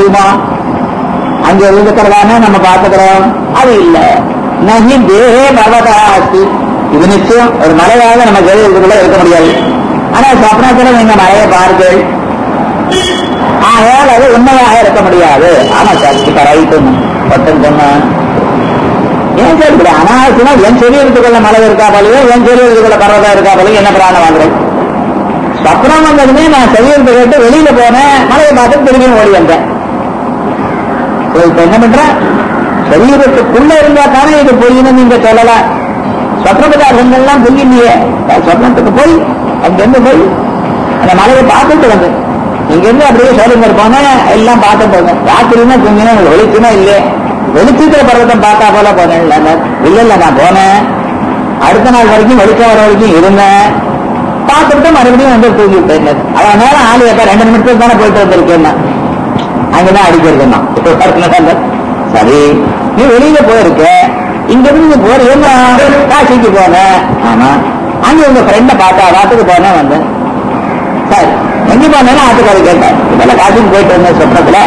முடியுமா அங்க இருக்கிறதானே நம்ம பார்த்துக்கிறோம் அது இல்ல நகி தேகே பர்வதாஸ்தி இது நிச்சயம் ஒரு மலையாக நம்ம சரீரத்துக்குள்ள இருக்க முடியாது ஆனா சொப்னத்துல நீங்க மலையை பாருங்கள் ஆகையால் அது உண்மையாக இருக்க முடியாது ஆமா சார் இப்ப ரைட்டுன்னு ஒருத்தன் சொன்னான் ஏன் சார் இப்படி அனாவசியமா என் சரீரத்துக்குள்ள மலை இருக்கா போலயோ என் சரீரத்துக்குள்ள பர்வதம் இருக்கா போலயோ என்ன பிராணம் வாங்குறேன் சப்னம் வந்ததுமே நான் சரீரத்தை கேட்டு வெளியில போனேன் மலையை பார்த்து திரும்பியும் ஓடி வந்தேன் So, இப்ப என்ன பண்றேன் சரீரத்துக்குள்ள இருந்தா தானே இது பொய்ன்னு நீங்க சொல்லலாம் சொப்ன பதார்த்தங்கள்லாம் பொய் இல்லையே சொப்னத்துக்கு போய் அங்கிருந்து போய் அந்த மலையை பார்த்துட்டு வந்து இங்க இருந்து அப்படியே சோழங்கர் போனேன் எல்லாம் பார்த்துட்டு வந்தேன் ராத்திரினா தூங்கினா வெளிச்சுனா இல்லையே வெளிச்சத்துல பர்வத்தம் பார்த்தா போல போனேன் இல்ல இல்ல இல்ல நான் போனேன் அடுத்த நாள் வரைக்கும் வெளிச்சம் வர வரைக்கும் இருந்தேன் பார்த்துட்டு மறுபடியும் வந்து தூங்கி விட்டேன் அவன் நேரம் ஆளு எப்ப ரெண்டு நிமிஷத்துக்கு தானே போயிட்டு வந்திருக்கேன் நான். அங்கதான் அடிக்கிறது தான் சரி நீ வெளியில போயிருக்க இங்க இருந்து நீ போறீங்க காசிக்கு போனேன் ஆமா அங்க உங்க ஃப்ரெண்ட பார்த்தா வாத்துக்கு போனேன் வந்தேன் சரி எங்க போனேன்னு ஆத்துக்காரி கேட்டேன் இதெல்லாம் காசிக்கு போயிட்டு வந்தேன் சொப்னத்துல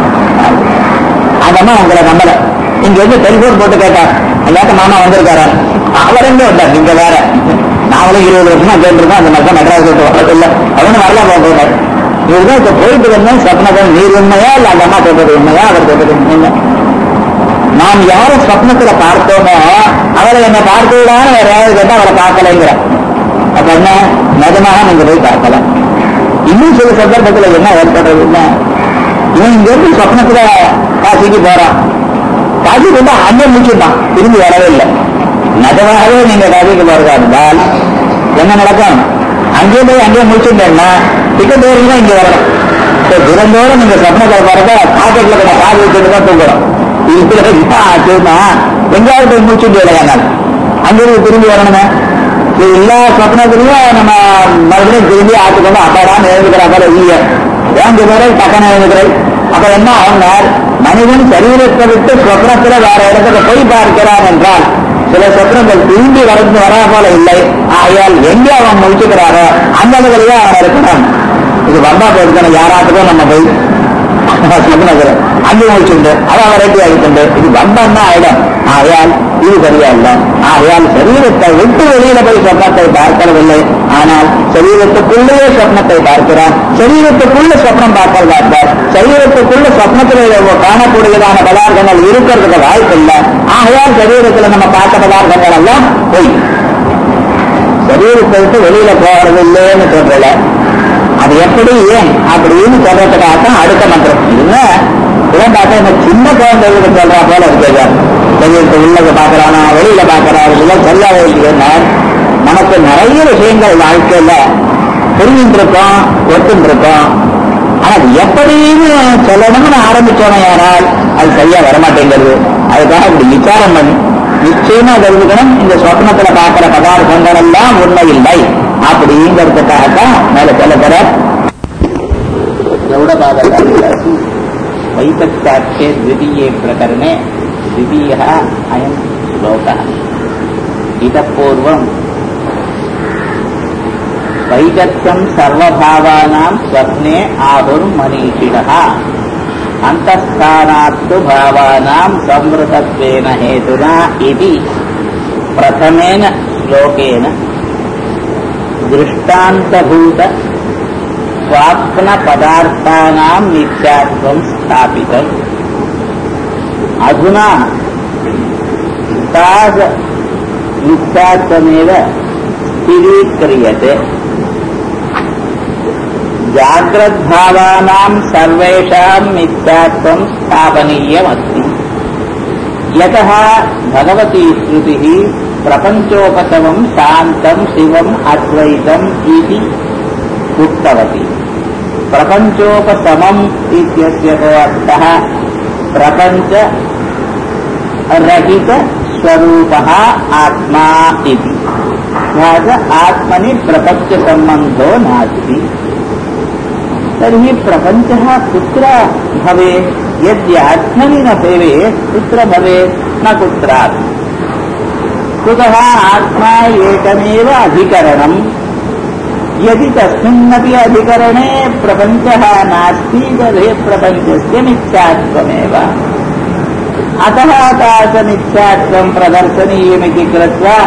அந்த அம்மா உங்களை நம்பல இங்க இருந்து டெலிபோன் போட்டு கேட்டார் எல்லாத்த மாமா வந்திருக்காரு அவர் எங்க வந்தார் நீங்க வேற நாங்களும் இருபது வருஷமா கேட்டிருக்கோம் அந்த மாதிரி மெட்ராஸ் விட்டு வரதில்லை அவனு வரலாம் போகிறார் இவர்தான் இப்ப போயிட்டு வந்தேன் சொப்னத்தில் நீர் உண்மையா இல்ல அந்த அம்மா சொல்றது உண்மையா அவர் சொல்றது உண்மையா நாம் யாரை சொப்னத்துல பார்த்தோமோ அவரை என்ன பார்த்ததுதான் வேற யாராவது கேட்டா அவரை பார்க்கலைங்கிற அப்ப என்ன நிஜமாக நீங்க போய் பார்க்கல இன்னும் சில சந்தர்ப்பத்துல என்ன ஏற்படுறதுன்னா இவன் இங்க இருந்து சொப்னத்துல காசிக்கு போறான் காசி கொண்டு அங்கே முடிச்சுட்டான் திரும்பி வரவே இல்லை நிஜமாகவே நீங்க காசிக்கு போறதா இருந்தால் என்ன நடக்கும் அங்கே போய் அங்கேயே முடிச்சுட்டேன்னா டிக்கெட் வரைக்கும் இங்க வரணும் இப்போ தினந்தோறும் நீங்க சொப்னத்துல போறத பாக்கெட்ல கொஞ்சம் காது வச்சுட்டு தான் தூங்குறோம் இதுல என்ன ஆச்சுன்னா எங்கேயாவது போய் முடிச்சுட்டு இல்லையானால் அங்கிருந்து திரும்பி வரணுமே இது எல்லா சொப்னத்திலையும் நம்ம மறுபடியும் திரும்பி ஆட்டுக்கொண்டு அப்பாடான்னு எழுதுக்கிற போல இல்லையே ஏன் பேரை டக்குன்னு எழுதுகிறேன் அப்ப என்ன ஆனார் மனிதன் சரீரத்தை விட்டு சொப்னத்துல வேற இடத்துல போய் பார்க்கிறான் என்றால் சில சொப்னங்கள் திரும்பி வரது வரா போல இல்லை ஆகையால் எங்கே அவன் முடிச்சுக்கிறாரோ அந்த இடத்துலயே அவன் இருக்கணும் இது வந்தா போயிருக்கணும் யாராட்டுக்கும் நம்ம போய் சொப்னத்துல அங்கே முடிச்சுண்டு அவன் வெரைட்டி ஆகிட்டு இது வந்தன்னா ஆயிடும் ஆகையால் இது சரியா இல்லை ஆகையால் சரீரத்தை விட்டு வெளியில போய் சொப்னத்தை பார்க்கறதில்லை ஆனால் சரீரத்துக்குள்ளேயே சொப்னத்தை பார்க்கிறான் சரீரத்துக்குள்ள சொப்னம் பார்க்கிறதா இருந்தால் சரீரத்துக்குள்ள சொப்னத்தில் காணக்கூடியதான பதார்த்தங்கள் இருக்கிறதுக்கு வாய்ப்பு இல்லை ஆகையால் சரீரத்தில் நம்ம பார்த்த பதார்த்தங்கள் எல்லாம் பொய் சரீரத்தை விட்டு வெளியில போறது இல்லைன்னு சொல்றல அது எப்படி ஏன் அப்படின்னு சொல்றதுக்காகத்தான் அடுத்த மந்திரம் இதுன்னா இதை பார்த்தா இந்த சின்ன குழந்தைகளுக்கு சொல்றா போல இருக்குது சரீரத்தை உள்ளத பார்க்கறானா வெளியில பார்க்கறாரு இல்லை சொல்லவே இல்லைன்னா நமக்கு நிறைய விஷயங்கள் வாழ்க்கையில புரிஞ்சுட்டு இருக்கோம் ஒத்துட்டு இருக்கோம் ஆனா அது எப்படின்னு சொல்லணும்னு ஆரம்பிச்சோமே யாரால் அது சரியா வரமாட்டேங்கிறது அதுக்காக இப்படி விசாரம் பண்ணி நிச்சயமா தெரிஞ்சுக்கணும் இந்த சொப்னத்துல பார்க்கிற பதார்த்தங்கள் எல்லாம் உண்மை இல்லை அப்படிங்கிறதுக்காகத்தான் மேல சொல்லப்படுற वैतत्साख्ये द्वितीये प्रकरणे द्वितीयः अयं श्लोकः इतः पूर्वम् वैतत्सं सर्वभावानां स्वप्ने आहुर्मनीषिणः अन्तःस्थानात्तु भावानां संवृतत्वेन हेतुना इति प्रथमेन श्लोकेन दृष्टान्तभूत स्वाप्नपदार्थानां नित्यात्वं स्थापितम् अधुना ताद नित्यात्वमेव स्थिरीक्रियते जाग्रद्भावानां सर्वेषां मिथ्यात्वं स्थापनीयमस्ति यतः भगवती श्रुतिः प्रपञ्चोपशमं शान्तं शिवम् अद्वैतम् इति उक्तवती प्रपञ्चोपशमम् इत्यस्य को अर्थः प्रपञ्च रहितस्वरूपः आत्मा इति च आत्मनि प्रपञ्चसम्बन्धो नास्ति तर्हि प्रपञ्चः कुत्र भवेत् यद्यात्मनि न भवेत् कुत्र भवेत् न कुत्रापि कुतः आत्मा एकमेव अधिकरणम् यदि तस्मिन्नपि अधिकरणे प्रपञ्चः नास्ति तर्हि प्रपञ्चस्य मिथ्यात्वमेव अतः आकाशमिथ्यात्वम् प्रदर्शनीयमिति कृत्वा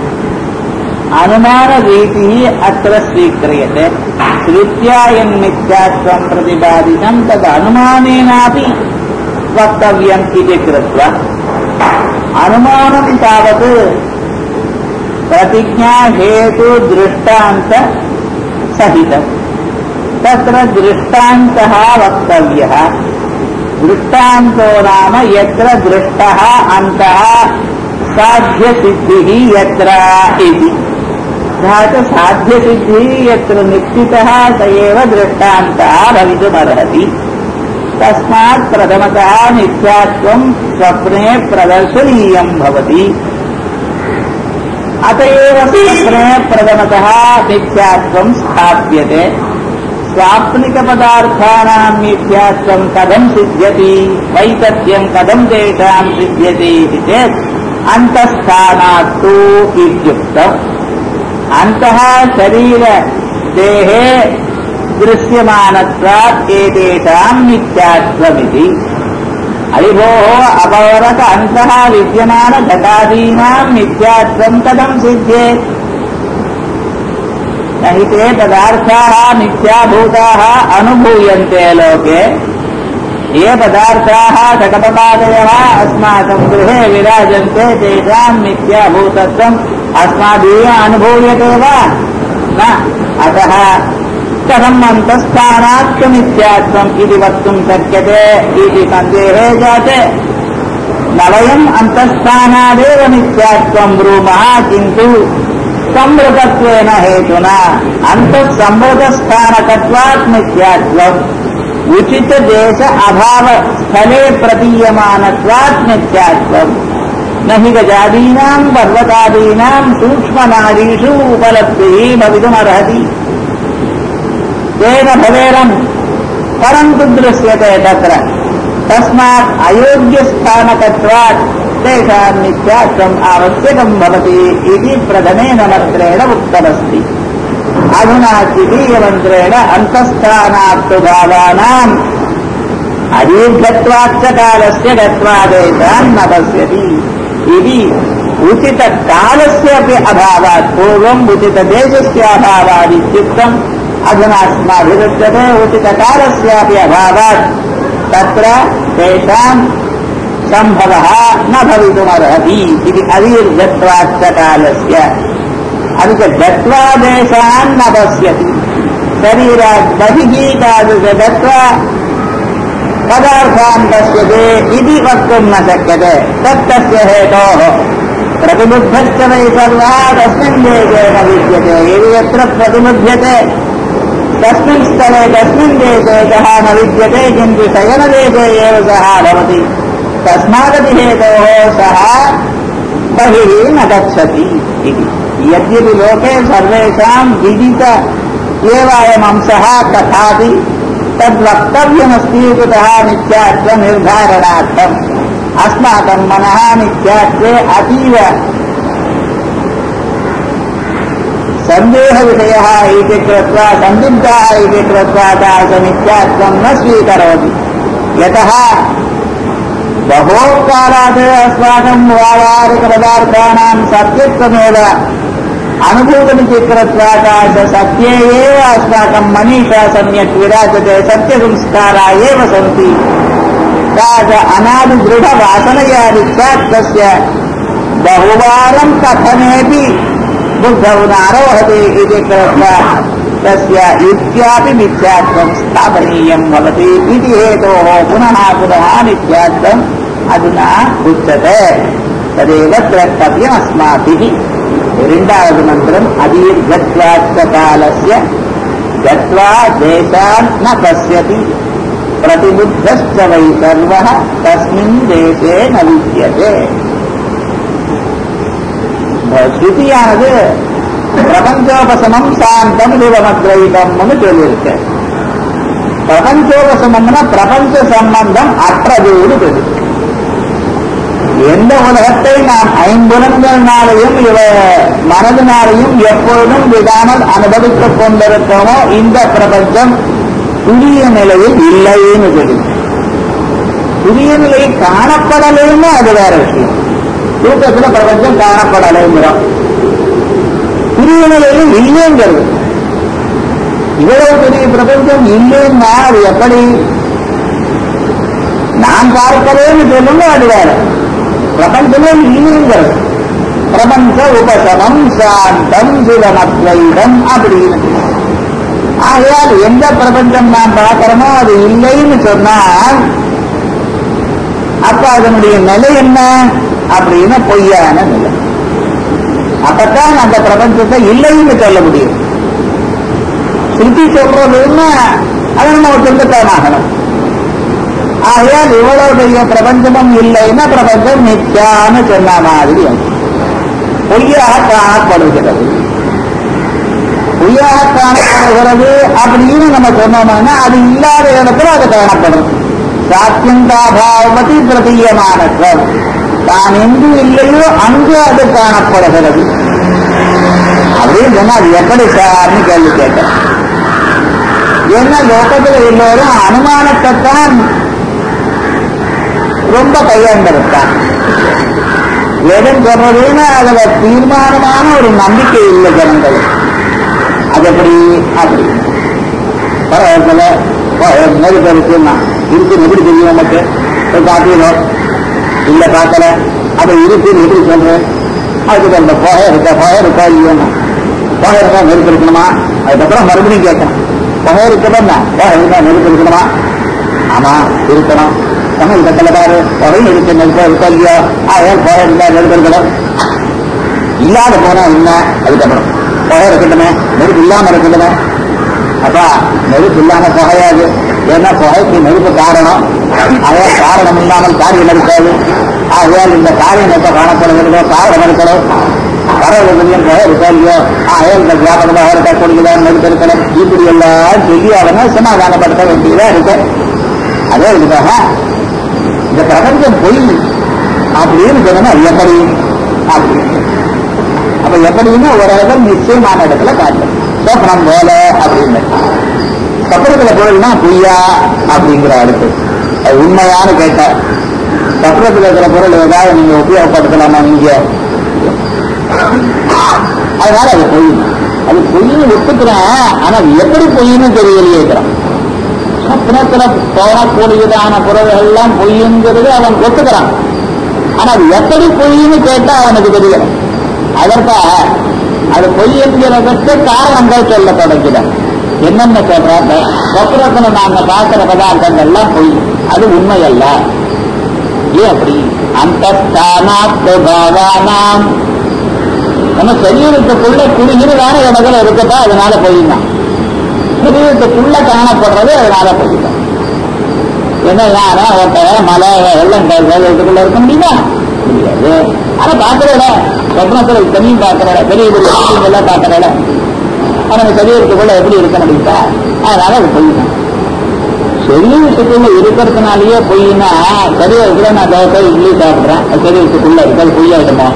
अनुमानरीतिः अत्र स्वीक्रियते श्रुत्या यन्मिथ्यात्वम् प्रतिपादितम् तद् अनुमानेनापि वक्तव्यम् इति कृत्वा अनुमानम् तावत् प्रतिज्ञा हेतु दृष्टान्त सहितम् तत्र दृष्टान्तः वक्तव्यः दृष्टान्तो नाम यत्र दृष्टः अन्तः साध्यसिद्धिः यत्र इति सः च साध्यसिद्धिः यत्र निश्चितः स एव दृष्टान्तः भवितुमर्हति तस्मात् प्रथमतः मिथ्यात्वम् स्वप्ने प्रदर्शनीयम् भवति अत एव स्वप्ने प्रथमतः मिथ्यात्वम् स्थाप्यते स्वाप्निकपदार्थानाम् मिथ्यात्वम् कथम् सिद्ध्यति वैतथ्यम् कथम् तेषाम् सिद्ध्यति इति चेत् अन्तःस्थानात्तु इत्युक्तम् अन्तः शरीरदेहे दृश्यमानत्वात् एतेषाम् मिथ्यात्वमिति हरिभोः अपवरत अन्तः विद्यमानघटादीनाम् मिथ्यात्वम् कथम् सिद्ध्येत् न हि ते पदार्थाः मिथ्याभूताः अनुभूयन्ते लोके ये पदार्थाः घटपदादयः अस्माकम् गृहे विराजन्ते तेषाम् मिथ्याभूतत्वम् अस्माभिः अनुभूयते वा न अतः कथम् अन्तःस्थानात्ममिथ्यात्वम् इति वक्तुम् शक्यते इति सन्देहे जाते न वयम् अन्तःस्थानादेव मिथ्यात्वम् ब्रूमः किन्तु संवृतत्वेन हेतुना अन्तःसंवृतस्थानकत्वात् मिथ्यात्वम् उचितदेश अभाव स्थले प्रतीयमानत्वात् मिथ्यात्वम् न हि गजादीनाम् पर्वतादीनाम् सूक्ष्मनादीषु उपलब्धिः भवितुमर्हति तेन भवेरम् परन्तु दृश्यते तत्र तस्मात् अयोग्यस्थानकत्वात् तेषाम् मिथ्यात्वम् आवश्यकम् भवति इति प्रथमेन मन्त्रेण उक्तमस्ति अधुना द्वितीयमन्त्रेण अन्तःस्थानात्मभावानाम् अदीर्घत्वाच्च कालस्य गत्वादेशान् न पश्यति इति उचितकालस्यापि अभावात् पूर्वम् उचितदेशस्य अभावादित्युक्तम् अधुना अस्माभिरुच्यते उचितकालस्यापि अभावात् तत्र तेषाम् सम्भवः न भवितुमर्हति इति अदीर्घत्वाच्च कालस्य अपि च गत्वादेशान् न पश्यति शरीरात् बहिः तादृश गत्वा पदार्थान् पश्यते इति वक्तुम् न शक्यते तत्तस्य हेतोः प्रतिबुद्धश्च वै सर्वः तस्मिन् देशे न विद्यते यदि यत्र प्रतिबुध्यते तस्मिन् स्थले तस्मिन् देशे सः न विद्यते किन्तु शयनदेशे एव सः भवति तस्मादपि हेतोः सः बहिः न गच्छति इति यद्यपि लोके सर्वेषाम् विदित एव अयमंशः तथापि तद्वक्तव्यमस्ति कुतः मिथ्यात्वनिर्धारणार्थम् अस्माकम् मनः मिथ्यात्वे अतीव सन्देहविषयः इति कृत्वा सन्दिग्धः इति कृत्वा तादृशमिथ्यात्वम् न स्वीकरोति यतः बहोत्कालात् अस्माकम् व्यावहारिकपदार्थानाम् सत्यत्वमेव अनुभूतमिति कृत्वा तादृशसत्ये एव अस्माकम् मनीषा सम्यक् विराजते सत्यसंस्कारा एव सन्ति तादृश अनादिदृढवासनया विख्यात्तस्य बहुवारम् कथनेऽपि बुद्धौ नारोहति इति कृत्वा तस्य युक्त्यापि मिथ्यात्वम् स्थापनीयम् भवति इति हेतोः पुनः पुनः मिथ्यात्वम् अधुना उच्यते तदेव द्रष्टव्यम् अस्माभिः இரண்டாவது மந்திரம் அதீர்கத்வாச்ச காலஸ்ய கத்வா தேசான் ந பசியதி பிரதிபுத்தஸ்ச வை சர்வः தஸ்மின் தேசே ந வித்தியதே ஸ்ருதியானது பிரபஞ்சோபசமம் சாந்தம் சிவமத்வைதம்னு சொல்லியிருக்கு பிரபஞ்சோபசமம்னா பிரபஞ்ச சம்பந்தம் அற்றதுன்னு சொல்லு எந்த உலகத்தை நாம் ஐம்புலன்களினாலையும் இவ மனதினாலையும் எப்பொழுதும் விடாமல் அனுபவித்துக் கொண்டிருக்கிறோமோ இந்த பிரபஞ்சம் புதிய நிலையில் இல்லைன்னு சொல்லி புதிய நிலையில் காணப்படலைன்னு அது வேற விஷயம் தூக்கத்துல பிரபஞ்சம் காணப்படலைங்கிறோம் புதிய நிலையில் இல்லைங்கிறது இவ்வளவு பெரிய பிரபஞ்சம் இல்லைன்னா அது எப்படி நான் பார்க்கிறேன்னு சொல்லுங்க அது வேற பிரபஞ்சமே இல்லைங்கிறது பிரபஞ்ச உபசமம் சாந்தம் சிவமத்வைதம் அப்படின்னு ஆகையால் எந்த பிரபஞ்சம் நாம் பார்க்கிறோமோ அது இல்லைன்னு சொன்னால் அப்ப அதனுடைய நிலை என்ன அப்படின்னு பொய்யான நிலை அப்பத்தான் அந்த பிரபஞ்சத்தை இல்லைன்னு சொல்ல முடியும் ஸ்ருதி சொல்றதுன்னா அதை நம்ம ஒத்துக்கத்தான் ஆகணும் ஆகையால் இவ்வளவு பெரிய பிரபஞ்சமும் இல்லைன்னா பிரபஞ்சம் நித்யான்னு சொன்ன மாதிரி பொய்யாக காணப்படுகிறது பொய்யாக காணப்படுகிறது அப்படின்னு நம்ம சொன்னோம்னா அது இல்லாத இடத்துல அது காணப்படும் சாத்தியந்தாபாவதி பிரதீயமானத்வம் தான் எங்கு இல்லையோ அங்கு அது காணப்படுகிறது அப்படின்னு சொன்னா அது எப்படி சார்னு கேள்வி கேட்டேன் ஏன்னா லோகத்தில் எல்லோரும் அனுமானத்தைத்தான் ரொம்ப கையாண்டிருக்கான் எதுவும் சொல்றதுன்னா அதுல தீர்மானமான ஒரு நம்பிக்கை இல்லை ஜனங்கள் அது எப்படி அப்படி பரவாயில்ல நெருப்பு இருக்குன்னா இருக்கு எப்படி தெரியும் நமக்கு போய் பார்த்தீங்களோ இல்ல பார்க்கல அது இருக்குன்னு எப்படி சொல்றேன் அதுக்கு அந்த புகை இருக்கா புகை இருக்கா இல்லையா புகை இருக்கா நெருப்பு இருக்கணுமா அதுக்கப்புறம் மறுபடியும் கேட்கணும் புகை இருக்கணும்னா புகை இருக்கா நெருப்பு இருக்கணுமா ஆமா இருக்கணும் தமிழ் கட்டல பாரு புகையும் இருக்கு நெருப்பு இருக்கா இல்லையா ஆகையால் புகை இருந்தா நெருப்பு இருக்கணும் இல்லாத போனா என்ன அதுக்கப்புறம் புகை இருக்கட்டுமே நெருப்பு இல்லாம இருக்கட்டுமே அப்பா நெருப்பு இல்லாம புகையாது ஏன்னா புகைக்கு நெருப்பு காரணம் அதையால் காரணம் இல்லாமல் காரியம் இருக்காது ஆகையால் இந்த காரியம் எப்ப காணப்படுகிறதோ காரணம் இருக்கணும் பறவைகளையும் புகை இருக்கா இல்லையோ ஆகையால் இந்த வியாபகமாக இருக்கா கொடுக்கலாம் நெருப்பு இருக்கணும் இப்படி எல்லாம் சொல்லி அவனை சமாதானப்படுத்த வேண்டியதா இருக்கு அதே இதுக்காக இந்த பிரபஞ்சம் பொய் அப்படின்னு சொன்னா அது எப்படி அப்படி அப்ப எப்படின்னா ஒரு இடத்துல நிச்சயமான இடத்துல காட்டும் சொப்னம் போல அப்படின்னு சப்பரத்துல பொருள்னா பொய்யா அப்படிங்கிற அடுத்து அது உண்மையானு கேட்ட சப்பரத்தில் இருக்கிற பொருள் ஏதாவது நீங்க உபயோகப்படுத்தலாமா நீங்க அதனால அது பொய் அது பொய்னு ஒத்துக்கிறேன் ஆனா அது எப்படி பொய்னு தெரியலையே இருக்கிறான் சப்னத்துல போகக்கூடியதான பொருள்கள் எல்லாம் பொய்ங்கிறது அவன் ஒத்துக்கிறான் ஆனா அது எப்படி பொய்னு கேட்டா அவனுக்கு தெரியல அதற்காக அது பொய் என்கிறதற்கு காரணங்கள் சொல்ல தொடங்கின என்னென்ன சொல்றாங்க சொப்னத்துல நாங்க பார்க்கிற பதார்த்தங்கள்லாம் பொய் அது உண்மை அல்ல ஏன் அப்படி அந்த பாவானாம் நம்ம சரீரத்துக்குள்ள குறுகிறதான இடத்துல இருக்கட்டா அதனால பொய்தான் சரீரத்துக்குள்ள காணப்படுறது அதனால பொய்தான் என்ன யாரா ஒருத்தர மலை வெள்ளம் இதுக்குள்ள இருக்க முடியுமா முடியாது ஆனா பாக்குறட சொப்னத்துல தனியும் பாக்குறட பெரிய பெரிய எல்லாம் பாக்குறட நம்ம சரீரத்துக்குள்ள எப்படி இருக்க முடியுதா அதனால அது பொய்தான் சரீரத்துக்குள்ள இருக்கிறதுனாலயே பொய்னா சரீரத்துல நான் தோசை இட்லி சாப்பிடுறேன் சரீரத்துக்குள்ள இருக்கிறது பொய்யாயிடுமா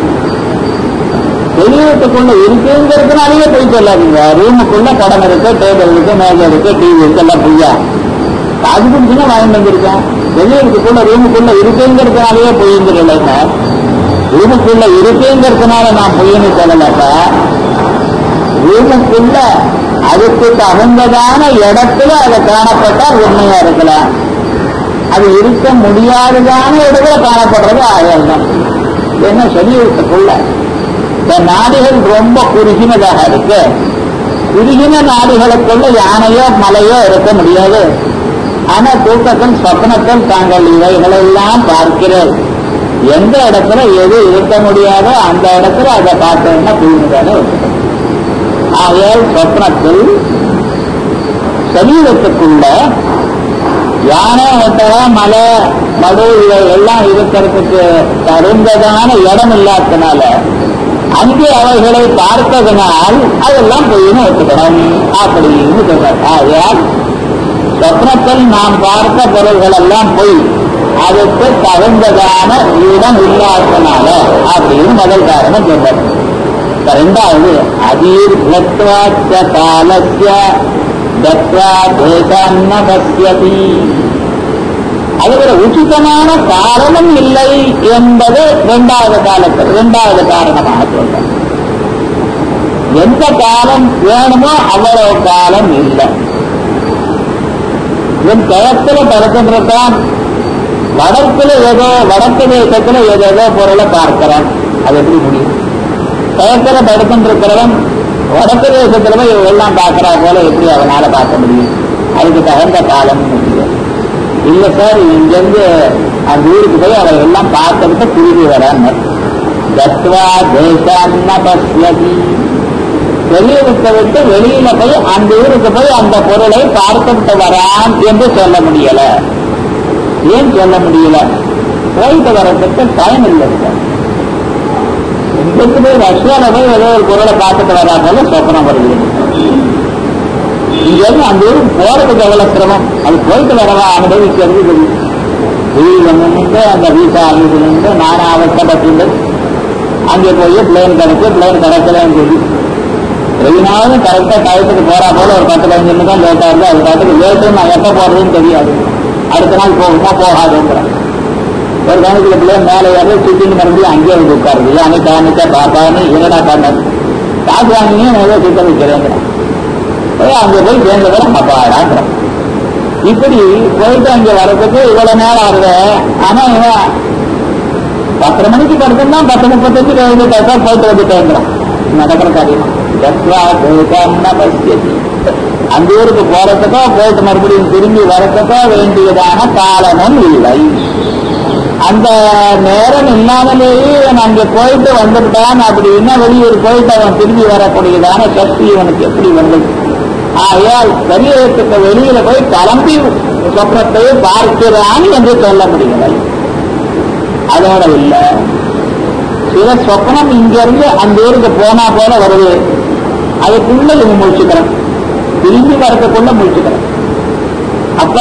சரீரத்துக்குள்ள இருக்குங்கிறதுனாலயே பொய் சொல்லாதீங்க ரூமுக்குள்ள படம் இருக்கு டேபிள் இருக்கு மேஜை இருக்கு டிவி இருக்கு எல்லாம் பொய்யா அது புரிஞ்சுன்னா வாங்கி வந்திருக்கேன் வெளியூருக்குள்ள ரூமுக்குள்ள இருக்குங்கிறதுனாலயே பொய்ங்கிறீங்க ரூமுக்குள்ள இருக்குங்கிறதுனால நான் பொய்ன்னு சொல்லலப்ப ரூமுக்குள்ள அதுக்கு தகுந்ததான இடத்துல அதை காணப்பட்டால் உண்மையா இருக்கலாம் அது இருக்க முடியாததான இடத்துல காணப்படுறது ஆயம் தான் என்ன சரீரத்துக்குள்ள இந்த நாடுகள் ரொம்ப குறுகினதாக இருக்கு குறுகின நாடுகளுக்குள்ள யானையோ மலையோ இருக்க முடியாது ஆனா தூக்கத்தில் சொப்னத்தில் தாங்கள் இவைகளெல்லாம் பார்க்கிறேன் எந்த இடத்துல எது இருக்க முடியாதோ அந்த இடத்துல அதை பார்த்தோம்னா புரியுதான ஆகையால் சொப்னத்தில் சரீரத்துக்குள்ள யானை ஒட்டக மலை மடு இவை எல்லாம் இருக்கிறதுக்கு தகுந்ததான இடம் இல்லாதனால அங்கே அவைகளை பார்த்ததனால் அதெல்லாம் பொய்னு ஒத்துக்கணும் அப்படின்னு சொல்றார் ஆகையால் சொப்னத்தில் நாம் பார்த்த பொருள்கள் எல்லாம் பொய் அதுக்கு தகுந்ததான இடம் இல்லாதனால அப்படின்னு முதல் காரணம் சொல்றாரு இப்ப ரெண்டாவது அதீர்கத்வாச்ச காலஸ்ய தத்வா தேசான்ன பசியதி அதுக்கு ஒரு உச்சிதமான காரணம் இல்லை என்பது இரண்டாவது காலத்தில் இரண்டாவது காரணமாக சொல்றேன் எந்த காலம் வேணுமோ அவ்வளவு காலம் இல்லை இவன் கிழத்துல பறக்கின்றான் வடக்குல ஏதோ வடக்கு தேசத்துல ஏதேதோ பொருளை பார்க்கிறான் அது எப்படி முடியும் கிழத்துல படுக்கின்றிருக்கிறவன் வடக்கு தேசத்துல போய் எல்லாம் பார்க்கிறா போல எப்படி அவனால பார்க்க முடியும் அதுக்கு தகுந்த காலம் முடியும் இல்ல சார் இங்கிருந்து அந்த ஊருக்கு போய் அவரை எல்லாம் பார்க்கறதுக்கு திரும்பி வராங்க தத்வா தேசான்ன பசியதி வெளியூருக்கு விட்டு வெளியில போய் அந்த ஊருக்கு போய் அந்த பொருளை பார்த்துட்டு வரான் என்று சொல்ல முடியல ஏன் சொல்ல முடியல போயிட்டு வர்றதுக்கு டைம் இல்லை சார் இங்கிருந்து போய் ரஷ்யால போய் ஏதோ ஒரு பொருளை பார்த்துட்டு வரா போல சொப்பனம் வருது இங்க இருந்து அந்த ஊருக்கு போறதுக்கு எவ்வளவு சிரமம் அது போயிட்டு வரவா அனுபவிக்கிறது தெரியும் வெளியில நின்று அந்த வீசா ஆஃபீஸில் நின்று நானா அவசரப்பட்டு அங்கே போய் பிளேன் கிடைச்சு பிளேன் கிடைக்கலன்னு சொல்லி எதுனாலும் கரெக்டா டயத்துக்கு போறா போல ஒரு பத்து பதினஞ்சு நிமிஷம் லேட்டா இருந்து அது பாட்டுக்கு லேட்டு நான் எப்ப போறதுன்னு தெரியாது அடுத்த நாள் போகுமா போகாதுங்கிறேன் ஒரு கணக்குல பிள்ளை மேலே ஏறி சுத்தின்னு மறுபடியும் அங்கேயே வந்து உட்காருது அன்னைக்கு அன்னைக்கா பாப்பான்னு என்னடா பண்ணது காசு வாங்கினே நான் ஏதோ சுத்தம் வைக்கிறேங்கிறேன் போய் அங்க போய் சேர்ந்தவரை அப்பாடாங்கிறேன் இப்படி போயிட்டு அங்க வர்றதுக்கு இவ்வளவு நேரம் ஆகுது ஆனா இவன் பத்தரை மணிக்கு படுத்துனா பத்து முப்பத்தஞ்சு எழுதி கேட்டா போயிட்டு வந்து கேட்கிறான் நடக்கிற காரியம் தத்வா தேசான்ன பசியதி அந்த ஊருக்கு போறதுக்கோ போயிட்டு மறுபடியும் திரும்பி வரதுக்கோ வேண்டியதான காலமும் இல்லை அந்த நேரம் இல்லாமலேயே இவன் அங்க போயிட்டு வந்துவிட்டான் அப்படின்னா வெளியூர் போயிட்டு அவன் திரும்பி வரக்கூடியதான சக்தி இவனுக்கு எப்படி வந்தது ஆகையால் சரீரத்துக்கு வெளியில போய் கிளம்பி சொப்னத்தை பார்க்கிறான் என்று சொல்ல முடியலை அதோட இல்ல சில சொப்னம் இங்க இருந்து அந்த ஊருக்கு போனா போல வருது அதுக்குள்ள இவன் முடிச்சுக்கிறான் திரும்பி வரதுக்குள்ள முடிச்சுக்கிறான் அப்ப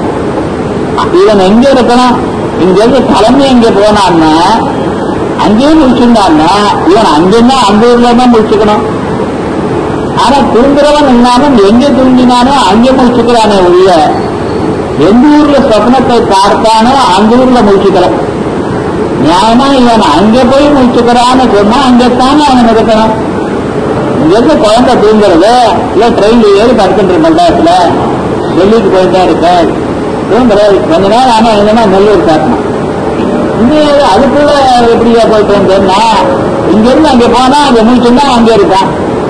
இவன் எங்க இருக்கணும் இங்க இருந்து கிளம்பி எங்க போனான்னா அங்கேயும் முடிச்சிருந்தான்னா இவன் அங்கன்னா அந்த ஊர்ல தான் முடிச்சுக்கணும் ஆனா திரும்புறவன் இல்லாமல் எங்க திரும்பினானோ அங்கே முடிச்சுக்கிறானே ஒழிய எந்த ஊர்ல சொப்னத்தை பார்த்தானோ அந்த ஊர்ல முடிச்சுக்கலாம் நியாயமா இவன் அங்க போய் முடிச்சுக்கிறான்னு சொன்னா அங்கத்தானே அவன் இருக்கணும் இங்கிருந்து குழந்தை தூங்குறது இல்ல ட்ரெயின்ல ஏறி படுத்துட்டு மண்டபத்துல டெல்லிக்கு போயிட்டே இருக்க தூங்குறது கொஞ்ச நேரம் ஆனா என்னன்னா நெல்லூர் காட்டணும் இங்க அதுக்குள்ள எப்படியா போயிட்டு வந்தேன்னா இங்க இருந்து அங்க போனா அங்க முடிச்சுன்னா அங்க இருக்கான்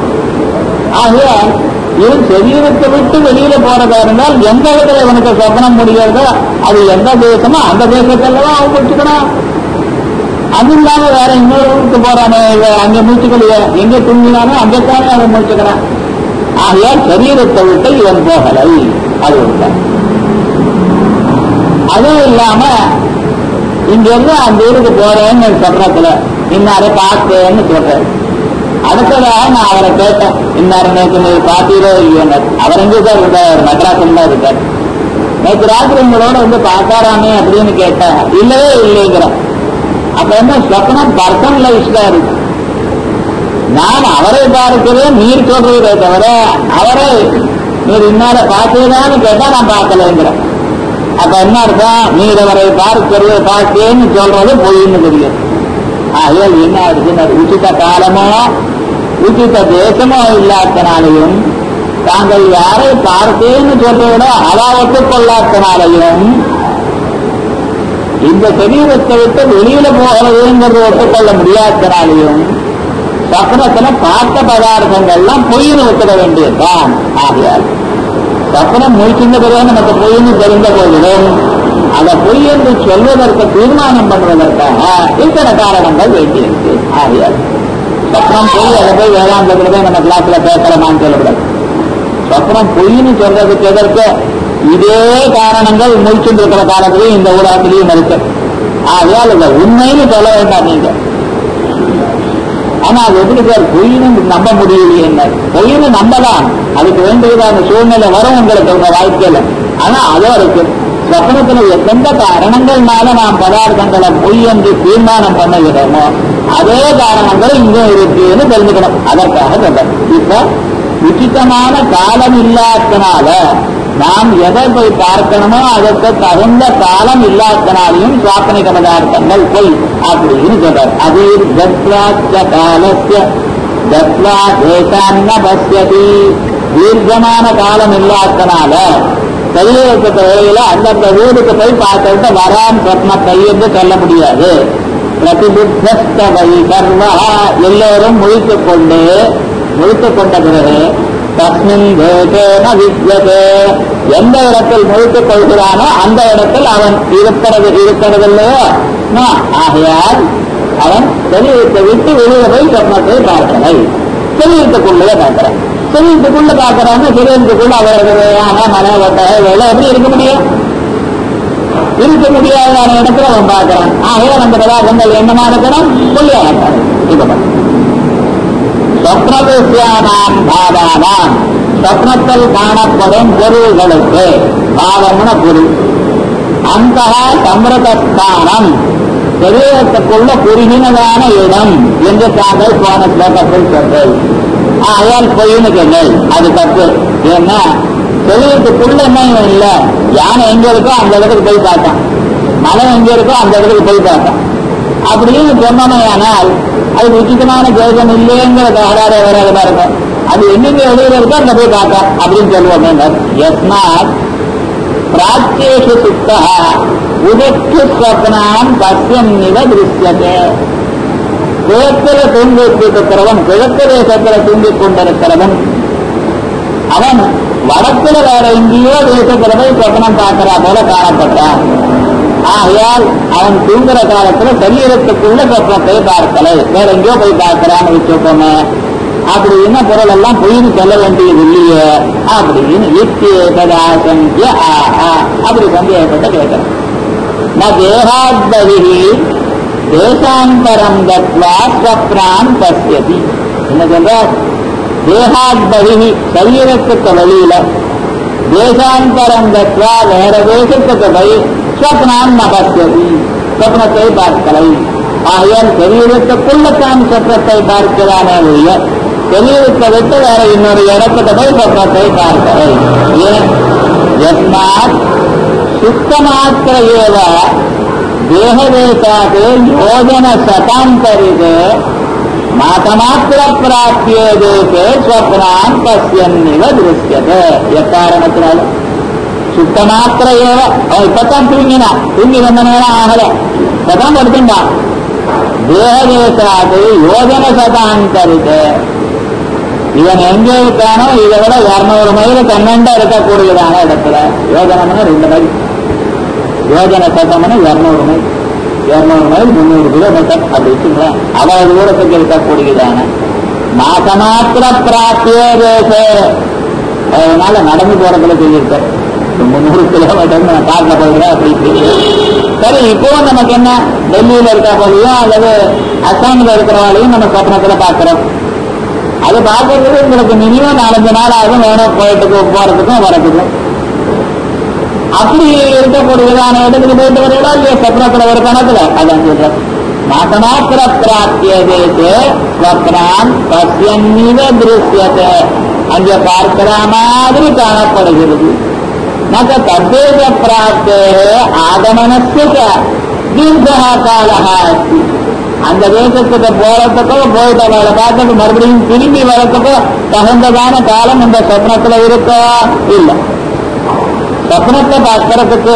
ஆக இவன் சரீரத்தை விட்டு வெளியில போறதா இருந்தால் எந்த இடத்துல இவனுக்கு சொப்பனம் முடிகிறதோ அது எந்த தேசமோ அந்த தேசத்துலதான் அவன் முடிச்சுக்கணும் அது இல்லாம வேற இன்னொரு ஊருக்கு போறானே இவன் அங்க முடிச்சுக்கலையே எங்க தூங்கினானோ அங்கத்தானே அவன் முடிச்சுக்கிறான் ஆகையால் சரீரத்தை விட்டு இவன் போகலை அது உண்மை அதுவும் இல்லாம இங்க இருந்து அந்த ஊருக்கு போறேன்னு சொல்றதுல இன்னாரை பார்த்தேன்னு சொல்றேன் அடுத்ததாக நான் அவரை கேட்டேன் இன்னாரு நேற்று நீ பார்த்தீரோ இல்லையோன்னு அவர் எங்க சார் இருக்கார் மெட்ராஸில் தான் இருக்கார் நேற்று ராத்திரி உங்களோட வந்து பார்த்தாராமே அப்படின்னு கேட்டேன் இல்லவே இல்லைங்கிறேன் அப்ப என்ன சொப்னம் பர்சனலைஸ்டா இருக்கு நான் அவரை பார்க்கிறேன் நீர் சொல்றதே தவிர அவரை நீர் இன்னார பார்த்தீரான்னு கேட்டா நான் பார்க்கலைங்கிறேன் அப்ப என்ன அர்த்தம் நீர் அவரை பார்க்கிறது பார்த்தேன்னு சொல்றது பொய்ன்னு தெரியும் ஆகையால் என்ன ஆயிடுச்சுன்னா உச்சித காலமோ உச்சித தேசமோ இல்லாதனாலையும் தாங்கள் யாரை பார்த்தேன்னு சொல்றதோட அவா ஒத்துக்கொள்ளாதனாலையும் இந்த சரீரத்தை விட்டு வெளியில போகிறதுங்கிறது ஒத்துக்கொள்ள முடியாதனாலையும் சப்பனத்துல பார்த்த பதார்த்தங்கள்லாம் பொய்னு ஒத்துக்க வேண்டியதுதான் ஆகையால் சப்பனம் முடிச்சிருந்த பிறகு நமக்கு பொய்னு தெரிந்த போதிலும் அதை பொய் என்று சொல்வதற்கு தீர்மானம் பண்ணுவதற்காக இத்தனை காரணங்கள் வேண்டியிருக்கு ஆகையால் சப்பனம் பொய் அதை போய் வேதாந்தத்துல போய் நம்ம கிளாஸ்ல பேசலாமான்னு சொல்லக்கூடாது சப்பனம் பொய்னு சொல்றதுக்கு எதற்கு இதே காரணங்கள் முடிச்சுட்டு இருக்கிற காலத்திலையும் இந்த ஊடகத்திலையும் இருக்கு ஆகையால் இந்த உண்மைன்னு சொல்ல வேண்டாம் நீங்க ஆனா அது எப்படி சார் பொய்னு நம்ப முடியலையே என்ன பொய்னு நம்பலாம் அதுக்கு வேண்டியதான சூழ்நிலை வரும் உங்களுக்கு உங்க வாழ்க்கையில ஆனா அதோ இருக்கு சொப்னத்துல எந்தெந்த காரணங்கள்னால நாம் பதார்த்தங்களை பொய் என்று தீர்மானம் பண்ணுகிறோமோ அதே காரணங்கள் இங்கே இருக்குன்னு தெரிஞ்சுக்கணும் அதற்காக சொல்றேன் இப்ப உச்சிதமான காலம் இல்லாதனால நாம் எதை போய் பார்க்கணுமோ அதற்கு தகுந்த காலம் இல்லாதனாலையும் சுவாசனிக பதார்த்தங்கள் பொய் அப்படின்னு சொல்றார் அது தத்வாச்ச காலத்திய தத்வா தேசான்ன பசியதி தீர்க்கமான காலம் இல்லாதனால சரீரத்து வேலையில அந்தந்த வீடுக்கு போய் பார்த்துட்டு வரான் சொப்னத்தை என்று சொல்ல முடியாது பிரதிபுத்தஸ்த வைகர்வா எல்லோரும் முழித்துக் கொண்டு முழித்துக் கொண்ட பிறகு தஸ்மின் தேசேன வித்யதே எந்த இடத்தில் முழித்துக் கொள்கிறானோ அந்த இடத்தில் அவன் இருக்கிறது இருக்கிறது இல்லையோ நான் ஆகையால் அவன் சரீரத்தை விட்டு வெளியே போய் சொப்னத்தை பார்க்கலை சரீரத்துக்குள்ளே பார்க்கிறான் சரீரத்துக்குள்ள பார்க்கறாங்க சரீரத்துக்குள்ள அவர்களுடைய மன ஒட்டகை வேலை எப்படி இருக்க முடியும் இருக்க முடியாத இடத்துல அவன் பார்க்கிறான் ஆகவே அந்த பதார்த்தங்கள் என்னமா இருக்கணும் புள்ளியா இருக்கணும் இப்ப பாருங்க. சொப்னதிஸ்யானாம் பாவானாம் சொப்னத்தில் காணப்படும் பொருள்களுக்கு பாவம்ன பொருள் அந்த சம்ரதஸ்தானம் சரீரத்துக்குள்ள குறுகினதான இடம் என்று தாங்கள் போன ஸ்லோகத்தில் சொன்னேன் ஆயால் பொய்னு சொன்னேன் அது தப்பு ஏன்னா சரீரத்துக்குள்ள என்ன இல்ல யானை எங்க இருக்கோ அந்த இடத்துக்கு போய் பார்த்தான் மலை எங்க இருக்கோ அந்த இடத்துக்கு போய் பார்த்தான் அப்படின்னு சொன்னமையானால் அது உச்சிதமான ஜோதம் இல்லைங்கிற தகராறு வராதமா இருக்கும் அது எங்கெங்க வெளியில இருக்கோ அங்க போய் பார்த்தோம் அப்படின்னு சொல்லுவோம் எஸ்மாத் பிராச்சேஷு சுத்தா உதற்கு ஸ்வப்னான் பசியன்னிவ திருஷ்யதே கிழக்கில தூங்கிட்டு இருக்கிறவன் கிழக்கு தேசத்துல தூங்கிக் கொண்டிருக்கிறவன் அவன் வடக்குல வேற எங்கேயோ தேசத்துல போய் சொப்னம் பார்க்கிறா போல காணப்பட்டான் ஆகையால் அவன் தூங்குற காலத்துல சரீரத்துக்குள்ள சொப்னத்தை பார்க்கலை வேற எங்கேயோ போய் பார்க்கிறான்னு வச்சுக்கோமே அப்படின்னு பொருள் எல்லாம் பொய்னு சொல்ல வேண்டியது இல்லையே அப்படின்னு யுக்தியேததாசங்கிய ஆஹா அப்படி சந்தேகப்பட்டு கேட்கிறேன் ந தேகாத்பதிகி தேசாந்தரம் தத்வா ஸ்வப்னான் பசியதி என்ன சொல்ற தேகாத்பதிகி சரீரத்துக்கு வெளியில தேசாந்தரம் தத்வா வேற தேசத்துக்கு போய் ஸ்வப்னான் நபசியதி ஸ்வப்னத்தை பார்க்கலை ஆகையால் சரீரத்துக்குள்ளத்தான் சொப்னத்தை பார்க்கிறானே ஒழிய சரீரத்தை விட்டு வேற இன்னொரு இடத்துக்கு போய் சொப்னத்தை பார்க்கலை ஏன் எஸ்மாத் சுத்தமாத்திர ஏவ தேகதேசாத் யோஜன சதாந்தரிதே மாசமாத்திர பிராப்திய தேசே ஸ்வப்னான் பசியன்னிவ திருஷ்யதே எக்காரணத்தினால சுத்தமாத்திர ஏவ அவன் இப்பத்தான் தூங்கினான் தூங்கி வந்த நேரம் ஆகல இப்பதான் படுத்துட்டான் தேகதேசாது யோஜன சதாந்தரிதே இவன் எங்க இருக்கானோ இதை விட இருநூறு மைல் கண்ணண்டா இருக்கக்கூடியதான இடத்துல யோஜனம்னா ரெண்டு மைல் யோஜன சதம்னா இருநூறு மைல் இருநூறு மைல் முந்நூறு கிலோமீட்டர் அப்படி வச்சுங்களேன் அவ்வளவு தூரத்துக்கு இருக்கக்கூடியதான மாசமாத்திர பிராப்திய தேசே அதனால நடந்து போறதுல சொல்லியிருக்கேன் முந்நூறு கிலோமீட்டர் நான் காட்டில் போகிறேன் அப்படி சரி இப்போ நமக்கு என்ன டெல்லியில இருக்க போலையும் அல்லது அசாமில் இருக்கிறவாளையும் நம்ம சொப்னத்துல பார்க்கிறோம் அது பார்க்கறதுக்கு உங்களுக்கு மினிமம் நாலஞ்சு நாள் ஆகும் வேணும் போயிட்டு போறதுக்கும் வரதுக்கும் அப்படி இருக்கக்கூடியதான இடத்துக்கு போயிட்டு வரீங்களா இல்லையா சொப்னத்துல ஒரு கணக்குல அதான் சொல்றேன் மாசமாத்திர பிராப்திய தேசே ஸ்வப்னான் பசியன்னிவ திருஷ்யத்தை அங்கே பார்க்கிற மாதிரி காணப்படுகிறது நக தத்தேஜ பிராப்தே ஆகமனஸ்ய தீர்க்கா காலா அஸ்தி அந்த தேசத்துக்கு போறதுக்கோ போயிட்ட வேலை பார்த்துட்டு மறுபடியும் திரும்பி வரத்துக்கோ தகுந்ததான காலம் இந்த சொப்னத்துல இருக்கா இல்லை சொப்னத்தை பார்க்கறதுக்கு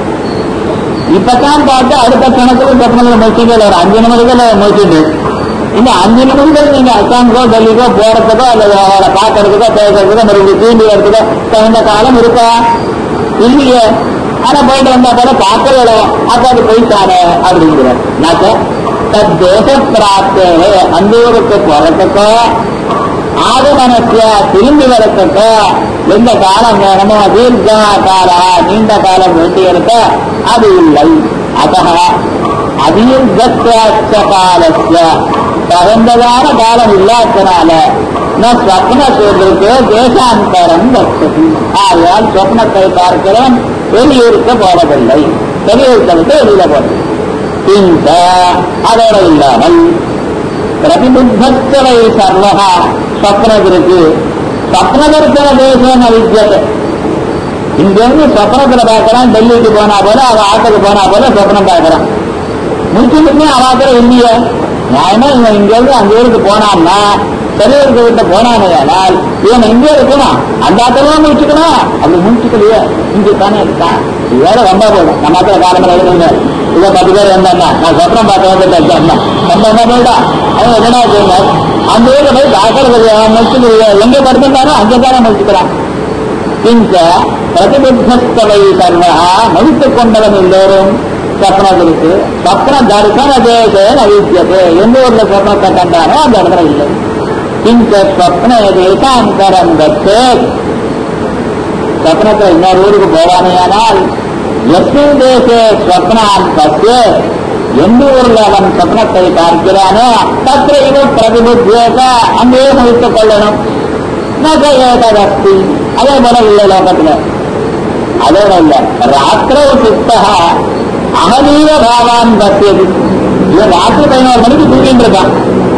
இப்பதான் பார்த்து அடுத்த கணக்குல சொப்னத்துல முயற்சிகள் ஒரு அஞ்சு நிமிடத்துல முயற்சிட்டு இந்த அஞ்சு நிமிடங்கள் நீங்க அசாம்கோ டெல்லிக்கோ போறதுக்கோ அல்லது அவரை பார்க்கறதுக்கோ பேசுறதுக்கோ மறுபடியும் திரும்பி வரதுக்கோ தகுந்த காலம் இருக்கா இல்லையே ஆனா போயிட்டு வந்தா போல பார்க்கறோம் அப்ப அது போயிட்டானே அப்படிங்கிறார் நாக்க தத் தேச பிராப்தே அந்த ஊருக்கு போறதுக்கோ ஆகமனத்திய திரும்பி வரத்துக்கோ எந்த காலம் வேணுமோ தீர்க்கா கால நீண்ட காலம் வேண்டியிருக்க அது இல்லை அத அதீர்கத்வாச்ச காலஸ்ய தகுந்ததான காலம் இல்லாதனால நான் ஸ்வப்னத்திற்கு தேசாந்தரம் வசதி ஆகையால் சொப்னத்தை பார்க்கிறேன் வெளியிருக்க போவதில்லை வெளியிருக்க விட்டு வெளியில போறது இந்த அதோட இல்லாமல் பிரதிபுத்தவை சர்வகா ஸ்வப்னத்திற்கு ஸ்வப்னதர்சன தேசம் அவித்தியத்தை இங்க இருந்து சொப்னத்துல பார்க்கறான் டெல்லிக்கு போனா போல அவ ஆட்டுக்கு போனா போல சொப்னம் பார்க்கறான் முடிச்சுட்டு அவாக்கிற இல்லையே நியாயமா இவன் இங்க இருந்து அந்த ஊருக்கு போனான்னா பெரியவருக்கு விட்டு போனானேயானால் இவன் இங்கே இருக்கணும் அந்த ஆட்டெல்லாம் முடிச்சுக்கணும் அப்படி முடிச்சுக்கலையே இங்க தானே இருக்கான் இது வேற ரொம்ப போடும் நம்ம ஆத்துல காலம்பரம் எழுதுங்க இதை பத்து பேர் வந்தாங்க நான் சொப்னம் பார்க்க வந்துட்டேன் நம்ம என்ன போயிட்டா அவன் என்னடா சொன்னார் அந்த ஊர்ல போய் பார்க்கறது முடிச்சுக்கலையே எங்க படுத்துட்டாரோ அங்கே தானே முடிச்சுக்கிறான் கிஞ்ச பிரதிபுத்தவை சர்வா மதித்துக் கொண்டவன் எல்லோரும் சொப்னத்திற்கு சொப்ன தரிசன தேசேன அவித்தியது எந்த ஊர்ல சொப்னத்தை கண்டானோ அந்த இடத்துல இல்லை கிஞ்ச சொப்ன தேசாந்தரம் தத்தே சொப்னத்தை இன்னொரு ஊருக்கு போவானேயானால் எஸ்மின் தேசே ஸ்வப்னான் பத்து எந்த ஊர்ல அவன் சொப்னத்தை பார்க்கிறானோ தத்திர இது பிரதிபுத்தியத அங்கேயே முடித்துக் கொள்ளணும் ஏதஸ்தி அதே போல இல்லை லோகத்துல அதோட இல்ல ராத்திரவு சித்தா அகதீய பாவான் பத்தியது இவன் ராத்திரி பதினோரு மணிக்கு தூங்கிட்டு இருக்கான்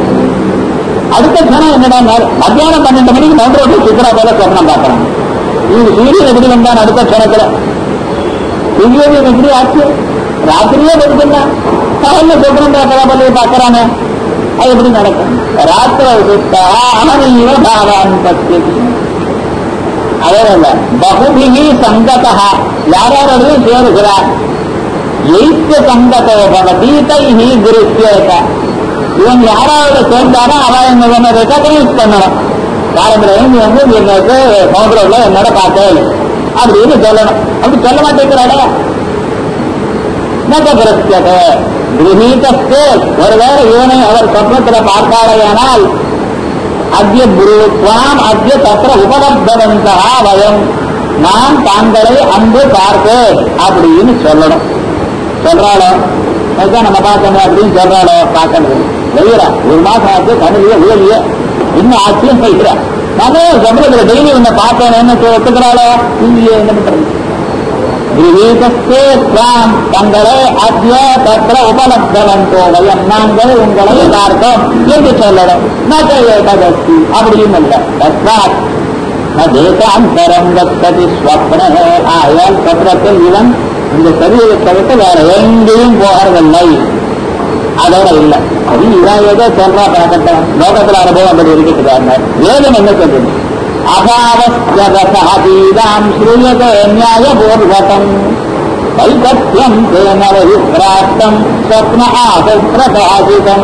அடுத்த கணம் என்னடா மத்தியானம் பன்னெண்டு மணிக்கு மவுண்ட் ரோட்டில் சித்திரா போல சொப்னம் பார்க்கறான் இது சூரியன் எப்படி வந்தான் அடுத்த கணத்துல சூரியன் எப்படி ஆச்சு ராத்திரியே படுத்துட்டான் பகல்ல சொப்னம் பார்க்கறா போல பார்க்கறானே அது எப்படி நடக்கும் ராத்திரவு சித்தா அகதீய பாவான் பத்தியது அதோட பகுபிகி சங்கதா யாரோடையும் சேருகிறார் எய்த்த சங்கதோ பவதி தைஹி குருத்தியேக இவன் யாராவது சேர்ந்தாரோ அவன் என்ன ரெக்கக்னைஸ் பண்ணணும் காலத்துல இருந்து வந்து எனக்கு மோதிரோட என்னோட பார்த்தேன் அப்படின்னு சொல்லணும் அப்படி சொல்ல மாட்டேங்கிறாடா நகரஸ்யத கிரகீதஸ்தே ஒருவேளை இவனை அவர் சொப்னத்துல பார்த்தாலேயானால் அத்திய குருத்வாம் அத்திய தத்திர உபலப்தவந்தா வயம் நான் தாங்களை அன்பு பார்த்தேன் அப்படின்னு சொல்லணும் சொல்றாளோ அதுதான் நம்ம பார்க்கணும் அப்படின்னு சொல்றாளோ பார்க்கறது வெளியில ஒரு மாசம் ஆச்சு கண்ணிலேயே ஊழிய இன்னும் ஆட்சியும் செய்கிறா நானே சம்பளத்துல டெய்லி உன்னை பார்த்தேன்னு ஒத்துக்கிறாளோ இல்லையே என்ன பண்றது கிரகீதஸ்தே துவாம் தங்களை அத்திய தத்திர உபலப்தவந்தோ வயம் நாங்கள் உங்களை பார்த்தோம் என்று சொல்லணும் நகரஸ்தி அப்படியும் அல்ல தஸ்மாத் தேசாந்தரம் வத்ததி ஸ்வப்ன ஆயால் சத்திரத்தில் இவன் இந்த சரீரத்தை விட்டு வேற எங்கேயும் போகிறதில்லை அதோட இல்ல அது இவன் ஏதோ சொல்றா பார்க்கட்டும் லோகத்துல அனுபவம் அப்படி இருக்கிறாங்க வேதம் என்ன சொல்றது அபாவஸ்தீதாம் ஸ்ரூயதே நியாயபூர்வகம் வைகத்தியம் தேன விப்ராப்தம் ஸ்வப்ன ஆசுப்பிரகாசிதம்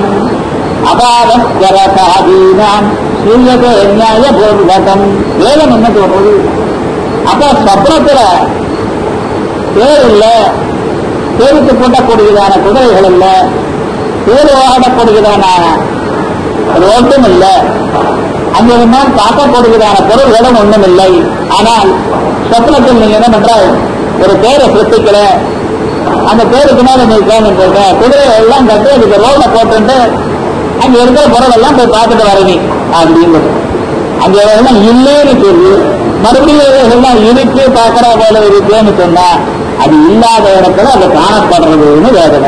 அபாவஸ்தீதாம் ஸ்ரூயதே நியாயபூர்வகம் வேதம் என்ன சொல்றது அப்ப ஸ்வப்னத்துல பேர் இல்ல பேருக்கு கூட்டக்கூடியதான குதிரைகள் இல்ல பேர் வாடக்கூடியதான ரோட்டும் இல்ல அங்கிருந்தால் பார்க்கக்கூடியதான பொருள்களும் ஒன்றும் இல்லை ஆனால் சொப்னத்தில் நீங்க என்ன பண்ற ஒரு பேரை சிருஷ்டிக்கிற அந்த பேருக்கு மேல நீ உட்கார்ந்து குதிரை எல்லாம் கட்டி அதுக்கு ரோட போட்டு அங்க இருக்கிற பொருள் எல்லாம் போய் பார்த்துட்டு வரவி அப்படின்னு அங்க எல்லாம் இல்லைன்னு சொல்லி மறுபடியும் எல்லாம் இருக்கு பார்க்கறா போல இருக்குன்னு சொன்னா அது இல்லாத இடத்துல அது காணப்படுறதுன்னு வேதனை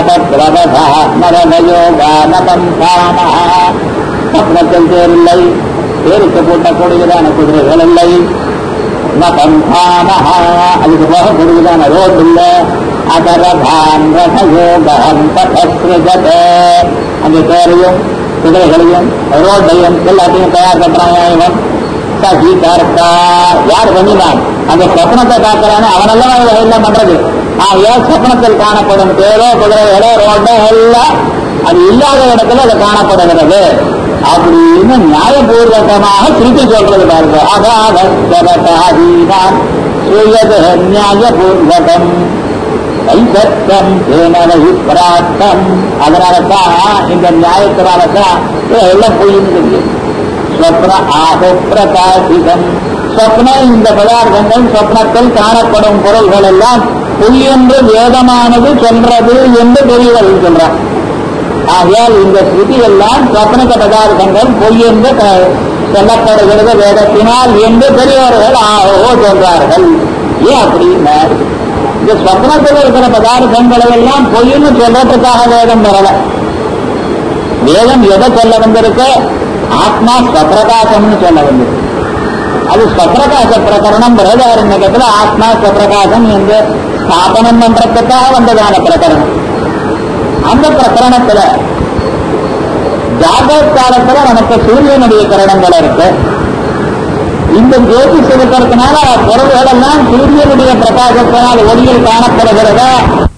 சப்னத்தில் பேரில்லை பேருக்கு கூட்டக்கூடியதான குதிரைகள் இல்லை நபந்தானஹா அதுக்கு போகக்கூடியதான ரோடு இல்ல அதரதான் ரதயோகம் தசிருஜதே அந்த பேரையும் குதிரைகளையும் ரோட்டையும் எல்லாத்தையும் தயார் பண்றாங்க இவன் சகி கர்த்தா யார் பண்ணினான் அந்த சொப்னத்தை காக்கிறானே அவனெல்லாம் எல்லாம் பண்றது ஆஹ் ஏன் சொப்னத்தில் காணப்படும் பேரோ குதிரைகளோ ரோடோ எல்லாம் அது இல்லாத இடத்துல அது காணப்படுகிறது அப்படின்னு நியாயபூர்வகமாக திருப்பி சொல்றது பாருங்க அகாதீனான் சுயது நியாயபூர்வகம் வைசத்தம் தேனவகி பிராப்தம் அதனாலதான் இந்த நியாயத்தினாலதான் எல்லாம் பொய்ன்னு தெரியும் ஸ்வப்ன ஆகு பிரகாசிதம் ஸ்வப்ன இந்த பதார்த்தங்கள் ஸ்வப்னத்தில் காணப்படும் பொருள்கள் எல்லாம் பொய் என்று வேதமானது சொல்றது என்று பெரியவர்கள் சொல்றான் ஆகையால் இந்த ஸ்ருதி எல்லாம் ஸ்வப்னக பதார்த்தங்கள் பொய் என்று க- சொல்லப்படுகிறது வேதத்தினால் என்று பெரியவர்கள் ஆகோ சொல்றார்கள் ஏன் அப்படின்னா இந்த ஸ்வப்னத்தில் இருக்கிற பதார்த்தங்களை எல்லாம் பொய்ன்னு சொல்றதுக்காக வேதம் வரல வேதம் எதை சொல்ல வந்திருக்கு ஆத்மா ஸ்வப்பிரகாசம்னு சொல்ல வந்திருக்கு அது ஸ்வப்பிரகாச பிரகரணம் பிரதாரண்யத்துல ஆத்மா ஸ்வப்பிரகாசம் என்று ஸ்தாபனம் பண்றதுக்காக வந்ததான பிரகரணம் அந்த பிரகரணத்துல ஜாகிரத் காலத்துல நமக்கு சூரியனுடைய கிரணங்கள் இருக்கு இந்த ஜோதிஷ் இருக்கிறதுனால பொருள்கள் எல்லாம் சூரியனுடைய பிரகாசத்தினால் ஒளியில் காணப்படுகிறதா